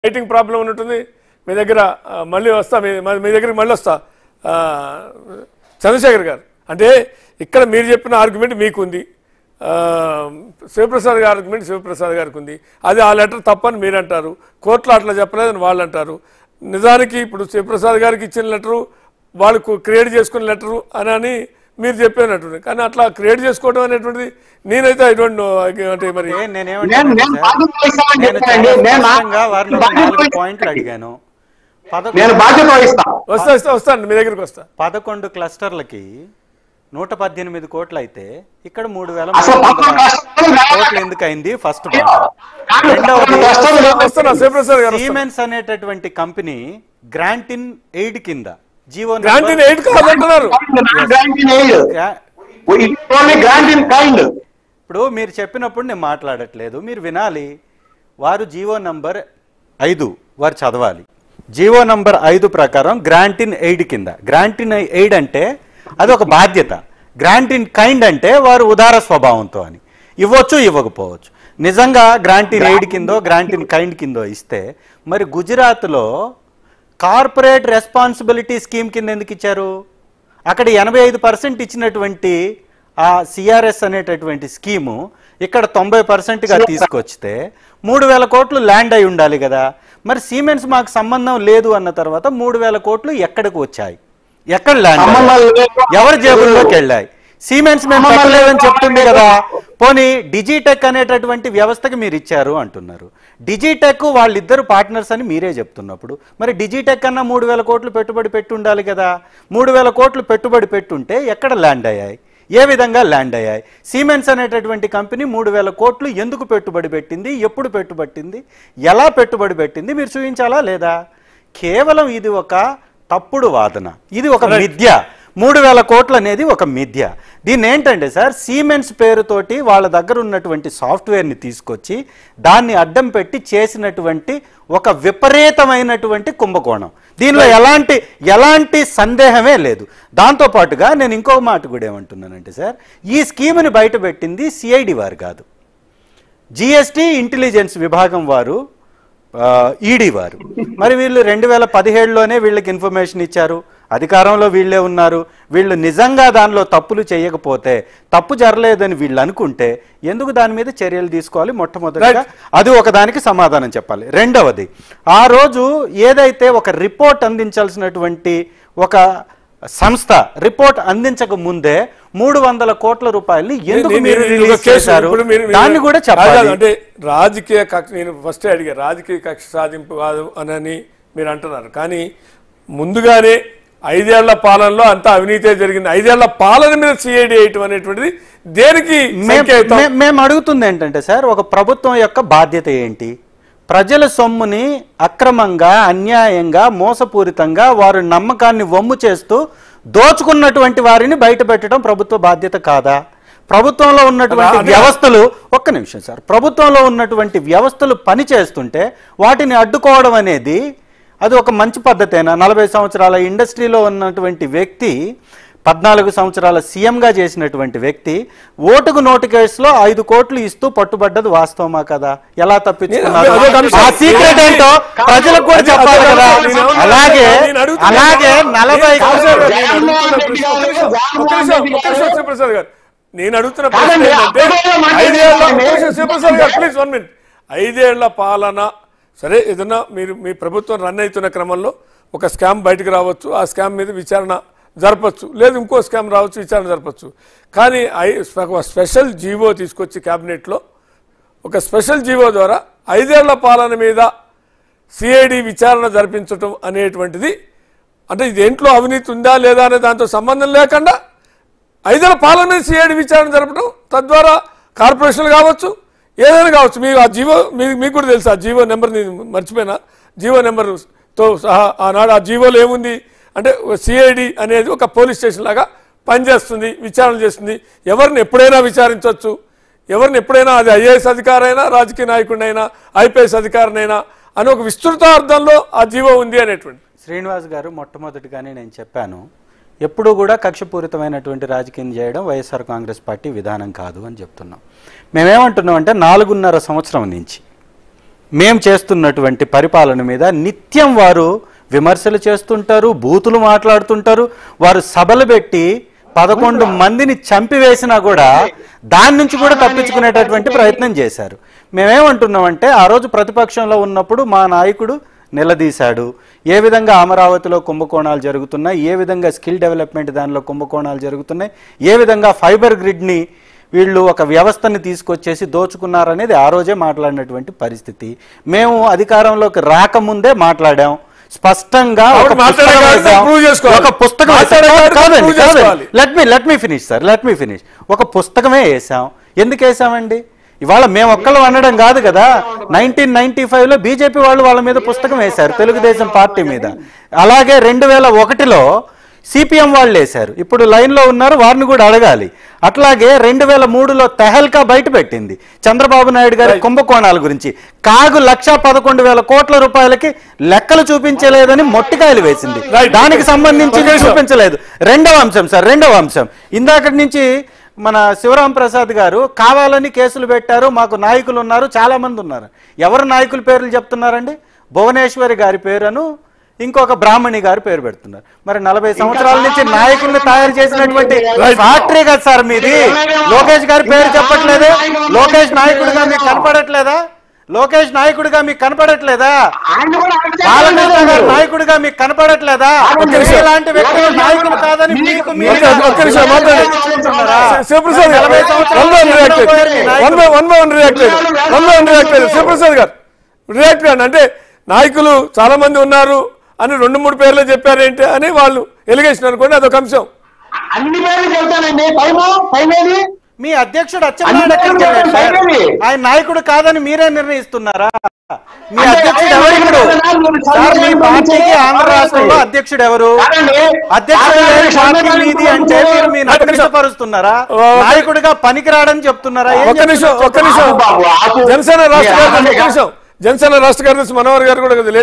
Lighting problem ఉన్నట్టుంది మీ దగ్గర ఆ, మళ్ళీ వస్తా మీ మీ దగ్గరికి మళ్ళీ వస్తా ఆ, చంద్రశేఖర్ గారు అంటే ఇక్కడ మీరు చెప్పిన ఆర్గ్యుమెంట్ మీకుంది ఆ, శివప్రసాద్ గారి ఆర్గ్యుమెంట్ శివప్రసాద్ గారికి ఉంది అది ఆ లెటర్ తప్పని మీరు అంటారు కోర్టులో అట్లా చెప్పలేదని వాళ్ళు అంటారు నిజానికి ఇప్పుడు శివప్రసాద్ గారికి ఇచ్చిన లెటరు వాళ్ళు క్రియేట్ చేసుకున్న లెటరు అని అని మీరు చెప్పినట్టుంది కానీ అట్లా క్రియేట్ చేసుకోవడం అనేటువంటిది నేనైతే ఐ డోంట్ నో అంటే మరి ఏ, నేను నేనేమంటానంటే నేను సార్, బాధ్యత వహిస్తానని నేను చెప్పానండి చాలా నేను నా- స్పష్టంగా వారిని ఒక బాధ్యత నాలుగు వహిస్తా- పాయింట్లు అడిగాను నేను పదకొండు బాధ్యత వహిస్తా వస్తా వస్తా వస్తాను మీ దగ్గరికి వస్తా పదకొండు క్లస్టర్లకి నూట పద్దెనిమిది కోట్లు అయితే ఇక్కడ మూడు వేల అసలు మూడు వందల పదకొండు క్లస్టర్లు కోట్లు ఎందుకు అయింది ఫస్ట్ కాదు, పదకొండు రెండవది క్లస్టర్లు లేవు. వస్తున్నా శివప్రసాద్ గారు వస్తున్నా. సీమెన్స్ అనేటటువంటి కంపెనీ గ్రాంట్ ఇన్ ఎయిడ్ కింద జీవో గ్రాంట్ ఇన్ ఎయిట్ కాదంటున్నారు grant in aid only grant in kind ఇప్పుడు మీరు చెప్పినప్పుడు నేను మాట్లాడట్లేదు మీరు వినాలి వారు జీవో నంబర్ ఐదు వారు చదవాలి జీవో నంబర్ ఐదు ప్రకారం గ్రాంట్ ఇన్ ఎయిడ్ కింద గ్రాంట్ ఇన్ ఎయిడ్ అంటే అది ఒక బాధ్యత గ్రాంట్ ఇన్ కైండ్ అంటే వారు ఉదార స్వభావంతో అని ఇవ్వచ్చు ఇవ్వకపోవచ్చు నిజంగా గ్రాంట్ ఇన్ ఎయిడ్ కిందో గ్రాంట్ ఇన్ కైండ్ కిందో ఇస్తే మరి గుజరాత్లో కార్పొరేట్ రెస్పాన్సిబిలిటీ స్కీమ్ కింద ఎందుకు ఇచ్చారు అక్కడ ఎనభై ఐదు పర్సెంట్ ఇచ్చినటువంటి ఆ సిఆర్ఎస్ అనేటటువంటి స్కీము ఇక్కడ తొంభై పర్సెంట్గా తీసుకొచ్చితే మూడు వేల కోట్లు ల్యాండ్ అయి ఉండాలి కదా మరి సిమెంట్స్ మాకు సంబంధం లేదు అన్న తర్వాత మూడు వేల కోట్లు ఎక్కడికి వచ్చాయి ఎక్కడ ల్యాండ్ అయ్యాయి? సంబంధం లేదు. ఎవరి జేబుల్లోకి వెళ్ళాయి సిమెంట్స్ మేము సంబంధం పెట్టలేదని లేదు. చెప్తుంది కదా పోనీ డిజిటెక్ అనేటటువంటి వ్యవస్థకి మీరు ఇచ్చారు అంటున్నారు డిజిటెక్ వాళ్ళిద్దరు పార్ట్నర్స్ అని మీరే చెప్తున్నప్పుడు మరి డిజిటెక్ అన్న మూడు వేల కోట్లు పెట్టుబడి పెట్టి ఉండాలి కదా మూడు వేల కోట్లు పెట్టుబడి పెట్టుంటే ఎక్కడ ల్యాండ్ అయ్యాయి ఏ విధంగా ల్యాండ్ అయ్యాయి సిమెంట్స్ అనేటటువంటి కంపెనీ మూడు వేల కోట్లు ఎందుకు పెట్టుబడి పెట్టింది ఎప్పుడు పెట్టుబట్టింది ఎలా పెట్టుబడి పెట్టింది మీరు చూపించాలా లేదా కేవలం ఇది ఒక తప్పుడు వాదన ఇది ఒక మిథ్య మూడు వేల కోట్లు అనేది ఒక మిథ్య దీన్ని ఏంటంటే సార్ సీమెన్స్ పేరుతోటి వాళ్ళ దగ్గర ఉన్నటువంటి సాఫ్ట్వేర్ని తీసుకొచ్చి దాన్ని అడ్డం పెట్టి చేసినటువంటి ఒక విపరీతమైనటువంటి కుంభకోణం దీనిలో ఎలాంటి ఎలాంటి సందేహమే లేదు దాంతోపాటుగా నేను ఇంకొక మాట కూడా ఏమంటున్నానంటే సార్ ఈ స్కీమ్ని బయటపెట్టింది సిఐడి వారు కాదు జిఎస్టి ఇంటెలిజెన్స్ విభాగం వారు ఈడీ వారు మరి వీళ్ళు రెండు వేల పదిహేడులోనే వీళ్ళకి ఇన్ఫర్మేషన్ ఇచ్చారు అధికారంలో వీళ్ళే ఉన్నారు వీళ్ళు నిజంగా దానిలో తప్పులు చేయకపోతే తప్పు జరలేదని వీళ్ళు అనుకుంటే ఎందుకు దాని మీద చర్యలు తీసుకోవాలి మొట్టమొదటిగా అది ఒకదానికి సమాధానం చెప్పాలి రెండవది ఆ రోజు ఏదైతే ఒక రిపోర్ట్ అందించాల్సినటువంటి ఒక సంస్థ రిపోర్ట్ అందించక ముందే మూడు వందల కోట్ల రూపాయలని ఎందుకు నేను- మీరు నేను రిలీజ్ ఒక కేసు చేశారు ఇప్పుడు మీరు- మీరు- దాన్ని కూడా కాదు, చెప్పాలి అంటే రాజకీయ కక్ష నేను ఫస్ట్ అడిగా రాజకీయ కక్ష సాధింపు కాదు అని మీరు అంటున్నారు కానీ ముందుగానే ఐదేళ్ల పాలనలో అంతా అవినీతే జరిగింది ఐదేళ్ల పాలన మీద సిఐడి వేయటం అనేటువంటిది దేనికి సంకేతం మే- మేము అడుగుతుంది ఏంటంటే సార్ ఒక ప్రభుత్వం యొక్క బాధ్యత ఏంటి ప్రజల సొమ్ముని అక్రమంగా అన్యాయంగా మోసపూరితంగా వారి నమ్మకాన్ని వమ్ము చేస్తూ దోచుకున్నటువంటి వారిని బయట పెట్టడం ప్రభుత్వ బాధ్యత కాదా ప్రభుత్వంలో ఉన్నటువంటి అదే- వ్యవస్థలు ఒక్క నిమిషం సార్ ప్రభుత్వంలో ఉన్నటువంటి వ్యవస్థలు పనిచేస్తుంటే వాటిని అడ్డుకోవడం అనేది అది ఒక మంచి పద్ధతేనా నలభై సంవత్సరాల ఇండస్ట్రీలో ఉన్నటువంటి వ్యక్తి పద్నాలుగు సంవత్సరాల సీఎంగా చేసినటువంటి వ్యక్తి ఓటుకు నోటు కేసులో ఐదు కోట్లు ఇస్తూ పట్టుబడ్డది వాస్తవమా కదా ఎలా తప్పించుకున్నారు అదే- అదే అంశం. ఆ సీక్రెట్ ఏంటో ప్రజలకు కూడా అదే- చెప్పాలి అదే కదా అంశం. నేను ఏమన్నా- అలాగే నేను అడుగుతున్నా- అలాగే నలభై నేను కాదు సార్, నేను జగన్మోహన్ అడుగుతున్న రెడ్డి ప్రశ్న- గారు, ఒక్క నిమిషం, ఒక్క నిమిషం, ఒక్క నిమిషం, శివప్రసాద్ గారు నేను అడుగుతున్న ప్రశ్న కాదండి, ఏంటంటే అప్పుడే మాట్లాడారు ఐదేళ్ల ఒక్క కదండి. నిమిషం, శివప్రసాద్ గారు ప్లీజ్ వన్ మినిట్ ఐదేళ్ల పాలన సరే ఏదన్నా మీరు మీ ప్రభుత్వం రన్ అవుతున్న క్రమంలో ఒక స్కామ్ బయటకు రావచ్చు ఆ స్కామ్ మీద విచారణ జరపచ్చు లేదు ఇంకో స్కామ్ రావచ్చు విచారణ జరపచ్చు కానీ ఐ ఒక స్పెషల్ జీవో తీసుకొచ్చి క్యాబినెట్లో ఒక స్పెషల్ జీవో ద్వారా ఐదేళ్ల పాలన మీద సిఐడి విచారణ జరిపించటం అనేటువంటిది అంటే ఇది దేంట్లో అవినీతి ఉందా లేదా అనే దాంతో సంబంధం లేకుండా ఐదేళ్ల పాలన మీద సిఐడి విచారణ జరపడం తద్వారా కార్పొరేషన్లు కావచ్చు ఏదైనా కావచ్చు మీకు ఆ జీవో మీ- మీకు కూడా తెలుసు ఆ జీవో నెంబర్ నేను మర్చిపోయినా జీవో నెంబర్తో సహా ఆనాడు ఆ జీవోలో ఏముంది అంటే సిఐడి అనేది ఒక పోలీస్ స్టేషన్ లాగా పనిచేస్తుంది విచారణ చేస్తుంది ఎవరిని ఎప్పుడైనా విచారించవచ్చు ఎవరిని ఎప్పుడైనా అది ఐఏఎస్ అధికారైనా రాజకీయ నాయకుడినైనా ఐపీఎస్ అధికారినైనా అని ఒక విస్తృత అర్థంలో ఆ జీవో ఉంది అనేటువంటి శ్రీనివాస్ గారు మొట్టమొదటిగానే నేను చెప్పాను ఎప్పుడూ కూడా కక్షపూరితమైనటువంటి రాజకీయం చేయడం వైఎస్ఆర్ కాంగ్రెస్ పార్టీ విధానం కాదు అని చెప్తున్నాం మేమేమంటున్నాం అంటే నాలుగున్నర సంవత్సరం నుంచి మేము చేస్తున్నటువంటి పరిపాలన మీద నిత్యం వారు విమర్శలు చేస్తుంటారు బూతులు మాట్లాడుతుంటారు వారు సభలు పెట్టి పదకొండు మందిని చంపివేసినా కూడా దాని నుంచి కూడా తప్పించుకునేటటువంటి ప్రయత్నం చేశారు మేమేమంటున్నామంటే ఆ రోజు ప్రతిపక్షంలో ఉన్నప్పుడు మా నాయకుడు నిలదీశాడు ఏ విధంగా అమరావతిలో కుంభకోణాలు జరుగుతున్నాయి ఏ విధంగా స్కిల్ డెవలప్మెంట్ దానిలో కుంభకోణాలు జరుగుతున్నాయి ఏ విధంగా ఫైబర్ గ్రిడ్ని వీళ్ళు ఒక వ్యవస్థని తీసుకొచ్చేసి దోచుకున్నారనేది ఆ రోజే మాట్లాడినటువంటి పరిస్థితి మేము అధికారంలోకి రాకముందే మాట్లాడాం స్పష్టంగా ఒక కాబట్టి మాట్లాడే పుస్తకం కాదు, వేశాం. prove చేసుకోవాలి. ఒక పుస్తకం మాట్లాడే కాదు, కాదండి prove చేసుకోవాలి. Let me let me finish sir let me finish ఒక పుస్తకమే వేసాం ఎందుకు వేసామండి ఇవాళ మేము ఒక్కళ్ళం అనడం కాదు కదా నైన్టీన్ నైన్టీ లో బీజేపీ వాళ్ళు వాళ్ళ మీద పుస్తకం వేశారు తెలుగుదేశం పార్టీ మీద అలాగే రెండు వేల ఒకటిలో సిపిఎం వాళ్ళు వేశారు ఇప్పుడు లైన్లో ఉన్నారు వారిని కూడా అడగాలి అట్లాగే రెండు వేల మూడులో తెహల్కా బయట పెట్టింది చంద్రబాబు నాయుడు గారి కుంభకోణాల గురించి కాగు లక్ష పదకొండు వేల కోట్ల రూపాయలకి లెక్కలు చూపించలేదని మొట్టికాయలు వేసింది Right. దానికి సంబంధించి ఒక నిమిషం. చూపించలేదు రెండవ అంశం సార్ రెండవ అంశం ఇందాకటి నుంచి మన శివరాం ప్రసాద్ గారు కావాలని కేసులు పెట్టారు మాకు నాయకులు ఉన్నారు చాలా మంది ఉన్నారు ఎవరు నాయకుల పేర్లు చెప్తున్నారండి భువనేశ్వరి గారి పేరును ఇంకొక బ్రాహ్మణి గారి పేరు పెడుతున్నారు మరి నలభై సంవత్సరాల నుంచి నాయకుల్ని తయారు చేసినటువంటి ఫ్యాక్టరీ కదా సార్ మీది లోకేష్ గారి పేరు చెప్పట్లేదే లోకేష్ నాయకుడిగా మీకు కనపడట్లేదా లోకేష్ నాయకుడిగా మీకు కనపడట్లేదా ఆయన కూడా అక్కడ బాలకృష్ణ గారు చేస్తున్నారు. నాయకుడిగా మీకు కనపడట్లేదా ఒక్క నిమిషం. ఇలాంటి వ్యక్తులు నాయకులు కాదని మీకు మీరే ఒక్క- ఒక్క నిమిషం మాట్లాడండి. చూస్తున్నారా? శివప్రసాద్ గారు నలభై సంవత్సరాల వన్ బై వన్ నుంచి రియాక్ట్ ఎన్నో పోయారు మీ వన్ నాయకులు. By one by one react one by one react Shivaprasad garu react కాండి అంటే నాయకులు చాలా మంది ఉన్నారు అని రెండు మూడు పేర్లు చెప్పారేంటి అని వాళ్ళు ఎలిగేషన్ అనుకోండి అదొక అంశం అన్ని పేర్లు చెప్తానండి టైం టైం ఏది మీ అధ్యక్షుడు అచ్చెన్నాయుడు అన్ని ఎక్కడికి వెళ్ళాడు సార్? పేర్లు ఆయన నాయకుడు కాదని మీరే నిర్ణయిస్తున్నారా మీ అంటే అధ్యక్షుడు ఎవరు ఇప్పుడు సార్ మీ పార్టీకి ఆంధ్ర రాష్ట్రంలో అధ్యక్షుడు ఎవరు కాదండి. అధ్యక్షుడు లేని కాదండి. పార్టీ మీది అంటే మీరు మీ ఒక్క నిమిషం. నష్టపరుస్తున్నారా ఓ, ఒక్క- నాయకుడిగా పనికిరాడని చెప్తున్నారా ఏం ఒక్క నిమిషం ఒక్క నిమిషం ఆపు బాబు, ఆపు. జనసేన రాష్ట్ర మీరు కార్యదర్శి ఆగండి. ఒక్క నిమిషం జనసేన రాష్ట్ర కార్యదర్శి మనోహర్ గారు కూడా కదా